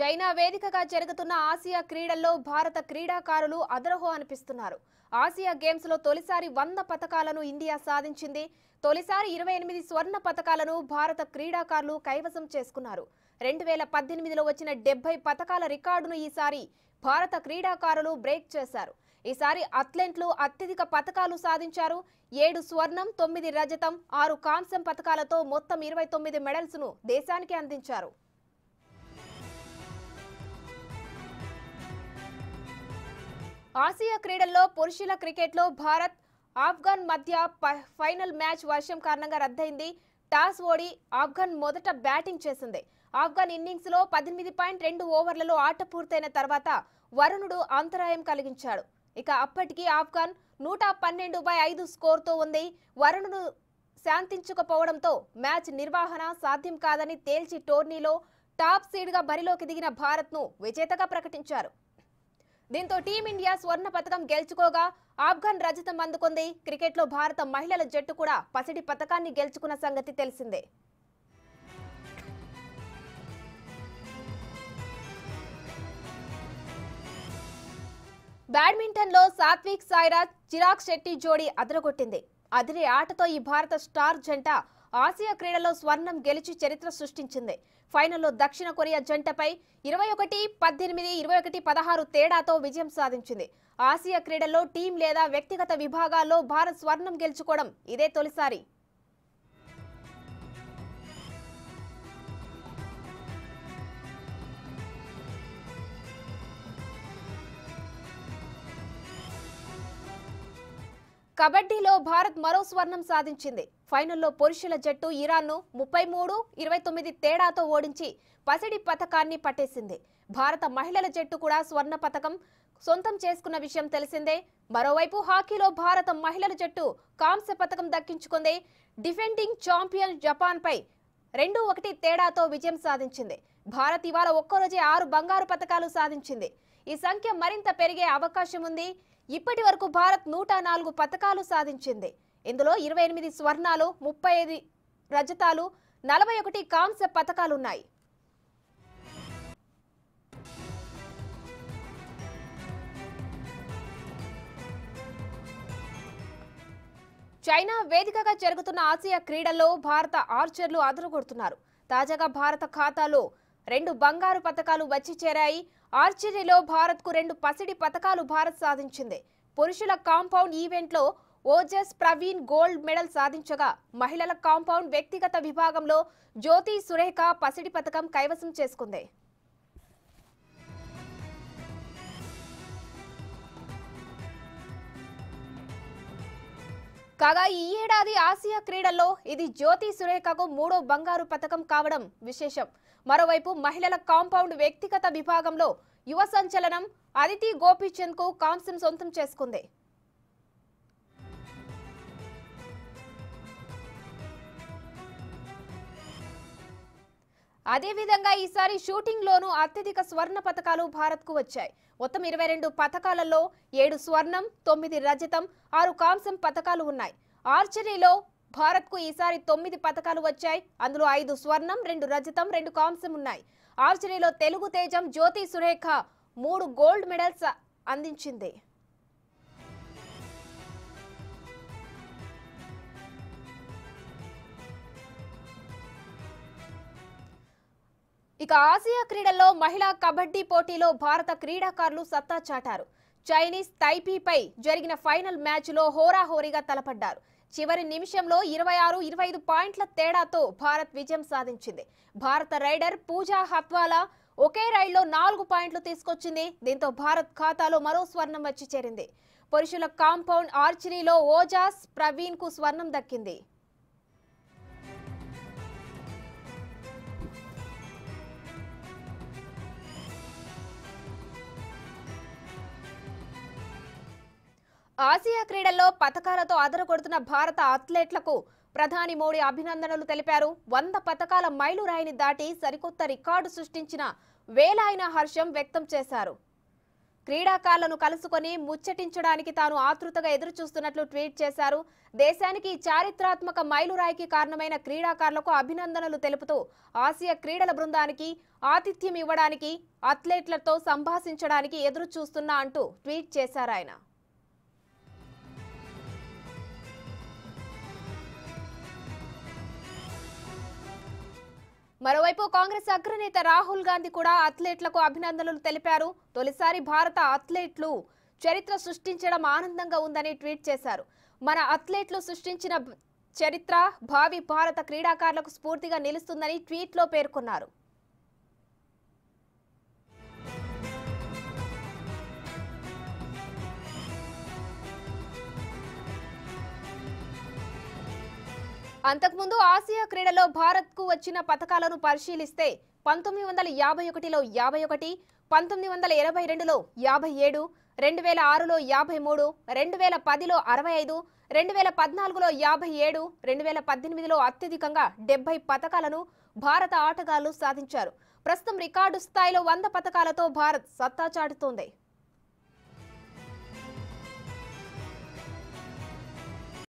China వేదికగా జరుగుతున్న Asia క్రీడల్లో భారత క్రీడాకారులు అదరహో అనిపిస్తున్నారు ఆసియా గేమ్స్ లో తొలిసారి వంద పతకాలను ఇండియా సాధించింది తొలిసారి ఇరవై ఎనిమిది స్వర్ణ పతకాలను భారత క్రీడాకారులు కైవసం చేసుకున్నారు రెండు వేల పద్దెనిమిదిలో వచ్చిన డెబ్బై పతకాల రికార్డును ఈసారి భారత క్రీడాకారులు బ్రేక్ చేశారు ఈసారి అథ్లెట్లు అత్యధిక పతకాలు సాధించారు ఏడు స్వర్ణం తొమ్మిది రజతం ఆరు కాంస్యం పతకాలతో మొత్తం ఇరవై తొమ్మిది మెడల్స్ ను దేశానికి అందించారు ఆసియా క్రీడల్లో పురుషుల క్రికెట్లో భారత్ ఆఫ్ఘన్ మధ్య ప- ఫైనల్ మ్యాచ్ వర్షం కారణంగా రద్దయింది టాస్ ఓడి ఆఫ్ఘన్ మొదట బ్యాటింగ్ చేసింది ఆఫ్ఘన్ ఇన్నింగ్స్ లో పద్దెనిమిది పాయింట్ రెండు ఓవర్లలో ఆట పూర్తయిన తర్వాత వరుణుడు అంతరాయం కలిగించాడు ఇక అప్పటికి ఆఫ్ఘన్ నూట పన్నెండు బై ఐదు స్కోర్తో ఉంది వరుణుడు శాంతించకపోవడంతో మ్యాచ్ నిర్వహణ సాధ్యం కాదని తేల్చి టోర్నీలో టాప్ సీడ్గా బరిలోకి దిగిన భారత్ను విజేతగా ప్రకటించారు దీంతో టీమిండియా స్వర్ణ పథకం గెలుచుకోగా ఆఫ్ఘన్ రజతం అందుకుంది క్రికెట్లో భారత మహిళల జట్టు కూడా పసిడి పథకాన్ని గెలుచుకున్న సంగతి తెలిసిందే బ్యాడ్మింటన్ లో సాత్విక్ సాయిరాజ్ చిరాగ్ శెట్టి జోడీ అదరగొట్టింది అదిరే ఆటతో ఈ భారత స్టార్ జంట ఆసియా క్రీడలో స్వర్ణం గెలిచి చరిత్ర సృష్టించింది ఫైనల్లో దక్షిణ కొరియా జంటపై ఇరవై ఒకటి పద్దెనిమిది ఇరవై ఒకటి పదహారు తేడాతో విజయం సాధించింది ఆసియా క్రీడల్లో టీం లేదా వ్యక్తిగత విభాగాల్లో భారత్ స్వర్ణం గెలుచుకోవడం ఇదే తొలిసారి కబడ్డీలో భారత్ మరో స్వర్ణం సాధించింది ఫైనల్లో పురుషుల జట్టు ఇరాన్ను ముప్పై మూడు ఇరవై తొమ్మిది తేడాతో ఓడించి పసిడి పథకాన్ని పట్టేసింది భారత మహిళల జట్టు కూడా స్వర్ణ పథకం సొంతం చేసుకున్న విషయం తెలిసిందే మరోవైపు హాకీలో భారత మహిళల జట్టు కాంస్య పథకం దక్కించుకుంది డిఫెండింగ్ ఛాంపియన్ జపాన్పై రెండు ఒకటి తేడాతో విజయం సాధించింది భారత్ ఇవాళ ఒక్కరోజే ఆరు బంగారు పథకాలు సాధించింది ఈ సంఖ్య మరింత పెరిగే అవకాశం ఉంది ఇప్పటి వరకు భారత్ నూట నాలుగు పథకాలు సాధించింది ఇందులో ఇరవై ఎనిమిది స్వర్ణాలు ముప్పై ఐదు రజతాలు నలభై ఒకటి కాంస్య పథకాలున్నాయి చైనా వేదికగా జరుగుతున్న ఆసియా క్రీడల్లో భారత ఆర్చర్లు అదరగొడుతున్నారు తాజాగా భారత ఖాతాలో రెండు బంగారు పతకాలు వచ్చి చేరాయి ఆర్చరీలో భారత్కు రెండు పసిడి పతకాలు భారత్ సాధించింది పురుషుల కాంపౌండ్ ఈవెంట్లో ఓజస్ ప్రవీణ్ గోల్డ్ మెడల్ సాధించగా మహిళల కాంపౌండ్ వ్యక్తిగత విభాగంలో జ్యోతి సురేఖ పసిడి పతకం కైవసం చేసుకుంది కాగా ఈ ఏడాది ఆసియా క్రీడల్లో ఇది జ్యోతి సురేఖకు మూడో బంగారు పథకం కావడం విశేషం మరోవైపు మహిళల కాంపౌండ్ వ్యక్తిగత విభాగంలో యువ సంచలనం అదితి గోపీచంద్ కు కాంస్యం సొంతం చేసుకుంది అదేవిధంగా ఈసారి షూటింగ్ లోనూ అత్యధిక స్వర్ణ పథకాలు భారత్ కు వచ్చాయి మొత్తం ఇరవై రెండు పథకాలలో ఏడు స్వర్ణం తొమ్మిది రజతం ఆరు కాంస్యం పథకాలు ఉన్నాయి ఆర్చరీలో భారత్ కు ఈసారి తొమ్మిది పథకాలు వచ్చాయి అందులో ఐదు స్వర్ణం రెండు రజతం రెండు కాంస్యం ఉన్నాయి ఆర్చరీలో తెలుగు తేజం జ్యోతి సురేఖ మూడు గోల్డ్ మెడల్స్ అందించింది ఇక ఆసియా క్రీడల్లో మహిళా కబడ్డీ పోటీలో భారత క్రీడాకారులు సత్తా చాటారు చైనీస్ తైపీపై జరిగిన ఫైనల్ మ్యాచ్లో హోరాహోరీగా తలపడ్డారు చివరి నిమిషంలో ఇరవై ఆరు ఇరవై ఐదు పాయింట్ల తేడాతో భారత్ విజయం సాధించింది భారత రైడర్ పూజా హత్వాలా ఒకే రైడ్లో నాలుగు పాయింట్లు తీసుకొచ్చింది దీంతో భారత్ ఖాతాలో మరో స్వర్ణం వచ్చి చేరింది పురుషుల కాంపౌండ్ ఆర్చరీలో ఓజాస్ ప్రవీణ్ కు స్వర్ణం దక్కింది ఆసియా క్రీడల్లో పథకాలతో అదరగొడుతున్న భారత అథ్లెట్లకు ప్రధాని మోడీ అభినందనలు తెలిపారు వంద పథకాల మైలురాయిని దాటి సరికొత్త రికార్డు సృష్టించిన వేలాయన హర్షం వ్యక్తం చేశారు క్రీడాకారులను కలుసుకొని ముచ్చటించడానికి తాను ఆతృతగా ఎదురు చూస్తున్నట్లు ట్వీట్ చేశారు దేశానికి చారిత్రాత్మక మైలురాయికి కారణమైన క్రీడాకారులకు అభినందనలు తెలుపుతూ ఆసియా క్రీడల బృందానికి ఆతిథ్యం ఇవ్వడానికి అథ్లెట్లతో సంభాషించడానికి ఎదురు చూస్తున్నా అంటూ ట్వీట్ చేశారు ఆయన మరోవైపు కాంగ్రెస్ అగ్రనేత రాహుల్ గాంధీ కూడా అథ్లెట్లకు అభినందనలు తెలిపారు తొలిసారి భారత అథ్లెట్లు చరిత్ర సృష్టించడం ఆనందంగా ఉందని ట్వీట్ చేశారు మన అథ్లెట్లు సృష్టించిన బ- చరిత్ర భావి భారత క్రీడాకారులకు స్ఫూర్తిగా నిలుస్తుందని ట్వీట్లో పేర్కొన్నారు అంతకుముందు ఆసియా క్రీడలో భారత్కు వచ్చిన పథకాలను పరిశీలిస్తే పంతొమ్మిది వందల యాభై ఒకటిలో యాభై ఒకటి పంతొమ్మిది వందల ఎనభై రెండులో యాభై ఏడు రెండు వేల ఆరులో యాభై మూడు రెండు వేల పదిలో అరవై ఐదు రెండు వేల పద్నాలుగులో యాభై ఏడు రెండు వేల పద్దెనిమిదిలో అత్యధికంగా డెబ్బై పథకాలను భారత ఆటగాళ్లు సాధించారు ప్రస్తుతం రికార్డు స్థాయిలో వంద పథకాలతో భారత్ సత్తా చాటుతోంది